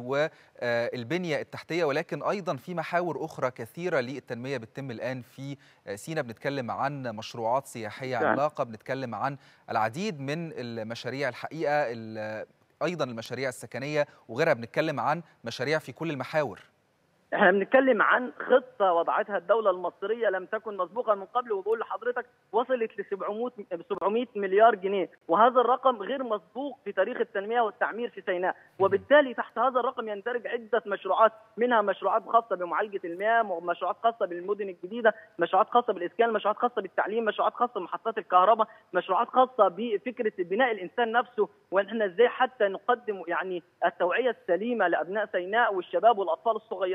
والبنيه التحتيه ولكن ايضا في محاور اخرى كثيره للتنميه بتتم الان في سينا بنتكلم عن مشروعات سياحيه عملاقه بنتكلم عن العديد من المشاريع الحقيقه ايضا المشاريع السكنيه وغيرها بنتكلم عن مشاريع في كل المحاور احنا بنتكلم عن خطه وضعتها الدوله المصريه لم تكن مسبوقه من قبل وبقول لحضرتك وصلت ل 700 700 مليار جنيه وهذا الرقم غير مسبوق في تاريخ التنميه والتعمير في سيناء وبالتالي تحت هذا الرقم يندرج عده مشروعات منها مشروعات خاصه بمعالجه المياه مشروعات خاصه بالمدن الجديده مشروعات خاصه بالاسكان مشروعات خاصه بالتعليم مشروعات خاصه بمحطات الكهرباء مشروعات خاصه بفكره بناء الانسان نفسه واحنا ازاي حتى نقدم يعني التوعيه السليمه لابناء سيناء والشباب والاطفال الصغيرين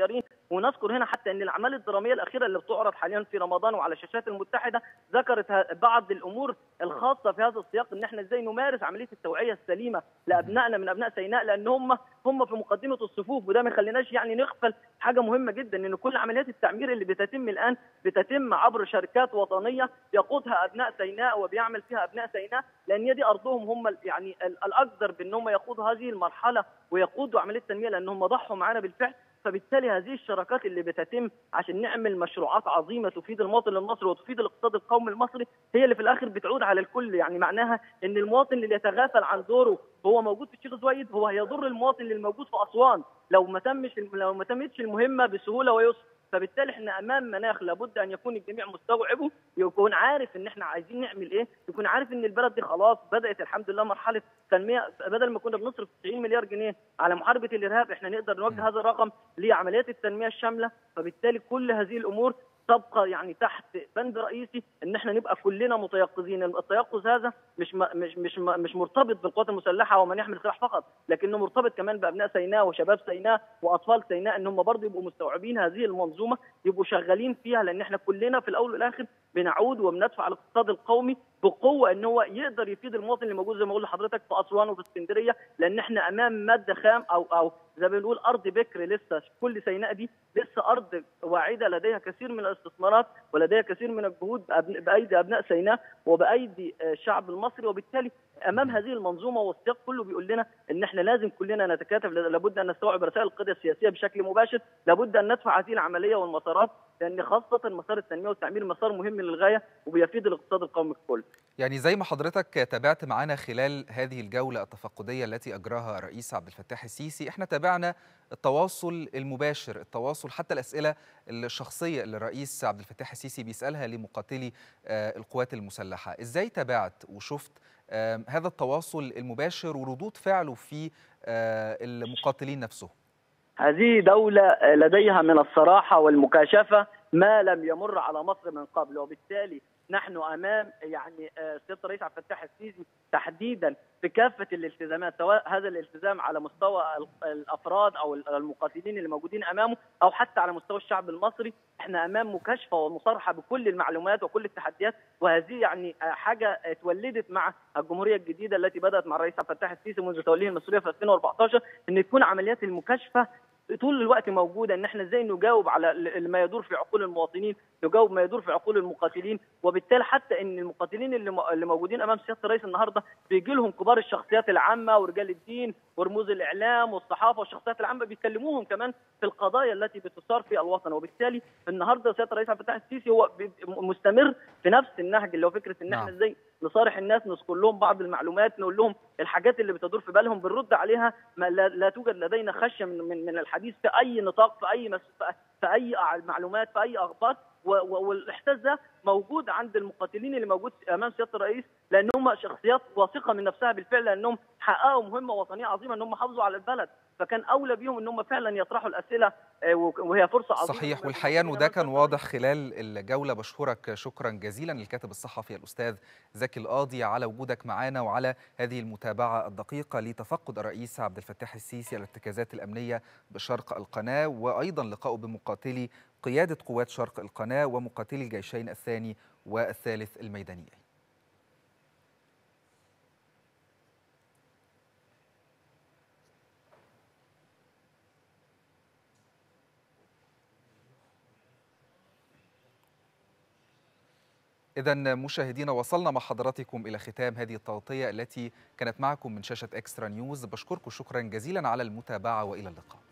ونذكر هنا حتى ان الاعمال الدراميه الاخيره اللي بتعرض حاليا في رمضان وعلى الشاشات المتحده ذكرت ه- بعض الامور الخاصه في هذا السياق ان احنا ازاي نمارس عمليه التوعيه السليمه لابنائنا من ابناء سيناء لان هم هم في مقدمه الصفوف وده ما يخليناش يعني نغفل حاجه مهمه جدا ان كل عمليات التعمير اللي بتتم الان بتتم عبر شركات وطنيه يقودها ابناء سيناء وبيعمل فيها ابناء سيناء لان هي دي ارضهم هم ال- يعني ال- الاقدر بان هم يقودوا هذه المرحله ويقودوا عمليه التنميه لان هم ضحوا معانا بالفعل فبالتالي هذه الشراكات اللي بتتم عشان نعمل مشروعات عظيمه تفيد المواطن المصري وتفيد الاقتصاد القومي المصري هي اللي في الاخر بتعود على الكل يعني معناها ان المواطن اللي يتغافل عن دوره هو موجود في الشيخ زويد هو هيضر المواطن اللي موجود في اسوان لو ما تمش لو ما تمتش المهمه بسهوله ويسر فبالتالي احنا امام مناخ لابد ان يكون الجميع مستوعبه يكون عارف ان احنا عايزين نعمل ايه يكون عارف ان البلد دي خلاص بدات الحمد لله مرحله تنميه بدل ما كنا بنصرف 90 مليار جنيه على محاربه الارهاب احنا نقدر نوجه هذا الرقم لعمليات التنميه الشامله فبالتالي كل هذه الامور تبقى يعني تحت بند رئيسي ان احنا نبقى كلنا متيقظين التيقظ هذا مش م- مش مش م- مش مرتبط بالقوات المسلحه ومن يحمل سلاح فقط لكنه مرتبط كمان بابناء سيناء وشباب سيناء واطفال سيناء ان هم برضه يبقوا مستوعبين هذه المنظومه يبقوا شغالين فيها لان احنا كلنا في الاول والاخر بنعود وبندفع على الاقتصاد القومي بقوه ان هو يقدر يفيد المواطن اللي موجود زي ما بقول لحضرتك في اسوان وفي اسكندريه لان احنا امام ماده خام او او زي ما بنقول ارض بكر لسه كل سيناء دي لسه ارض واعده لديها كثير من الاستثمارات ولديها كثير من الجهود بأبن- بايدي ابناء سيناء وبايدي آه، الشعب المصري وبالتالي امام هذه المنظومه والسياق كله بيقول لنا ان احنا لازم كلنا نتكاتف لابد ان نستوعب رسائل القياده السياسيه بشكل مباشر لابد ان ندفع هذه العمليه والمسارات لان خاصه مسار التنميه والتعمير مسار مهم للغايه وبيفيد الاقتصاد القومي ككل يعني زي ما حضرتك تابعت معنا خلال هذه الجولة التفقدية التي أجراها الرئيس عبد الفتاح السيسي احنا تابعنا التواصل المباشر التواصل حتى الأسئلة الشخصية اللي الرئيس عبد الفتاح السيسي بيسألها لمقاتلي آه، القوات المسلحة ازاي تابعت وشفت آه، هذا التواصل المباشر وردود فعله في آه، المقاتلين نفسهم هذه دولة لديها من الصراحة والمكاشفة ما لم يمر على مصر من قبل وبالتالي نحن أمام يعني آه، سيادة الرئيس عبد الفتاح السيسي تحديدا في كافة الالتزامات سواء هذا الالتزام على مستوى ال- الأفراد أو المقاتلين اللي موجودين أمامه أو حتى على مستوى الشعب المصري احنا أمام مكاشفة ومصارحة بكل المعلومات وكل التحديات وهذه يعني آه، حاجة اتولدت مع الجمهورية الجديدة التي بدأت مع الرئيس عبد الفتاح السيسي منذ توليه المسؤولية في 2014 ان تكون عمليات المكاشفة طول الوقت موجوده ان احنا ازاي نجاوب على ال- ما يدور في عقول المواطنين، نجاوب ما يدور في عقول المقاتلين، وبالتالي حتى ان المقاتلين اللي م- اللي موجودين امام سياده الرئيس النهارده بيجي لهم كبار الشخصيات العامه ورجال الدين ورموز الاعلام والصحافه والشخصيات العامه بيكلموهم كمان في القضايا التي بتثار في الوطن، وبالتالي النهارده سياده الرئيس عبد الفتاح السيسي هو بي- م- مستمر في نفس النهج اللي هو فكره ان احنا نعم. ازاي نصارح الناس نذكر لهم بعض المعلومات نقول لهم الحاجات اللي بتدور في بالهم بنرد عليها ما لا, لا توجد لدينا خشيه من من, من الحديث في اي نطاق في اي مس في في اي أع- معلومات في اي اخبار و- و- والاحساس ده موجود عند المقاتلين اللي موجود امام سياده الرئيس لان هم شخصيات واثقه من نفسها بالفعل لانهم حققوا مهمه وطنيه عظيمه ان هم حافظوا على البلد فكان اولى بيهم ان هم فعلا يطرحوا الاسئله آه، وك- وهي فرصه عظيمه صحيح والحقيقه انه ده كان واضح خلال الجوله بشكرك شكرا جزيلا للكاتب الصحفي الاستاذ زكي القاضي على وجودك معنا وعلى هذه المتابعه الدقيقه لتفقد الرئيس عبد الفتاح السيسي الارتكازات الامنيه بشرق القناه وايضا لقائه بمقاتلي قياده قوات شرق القناه ومقاتلي الجيشين الثاني والثالث الميدانيين إذا مشاهدينا وصلنا مع حضراتكم إلى ختام هذه التغطية التي كانت معكم من شاشة إكسترا نيوز بشكركم شكرا جزيلا على المتابعة وإلى اللقاء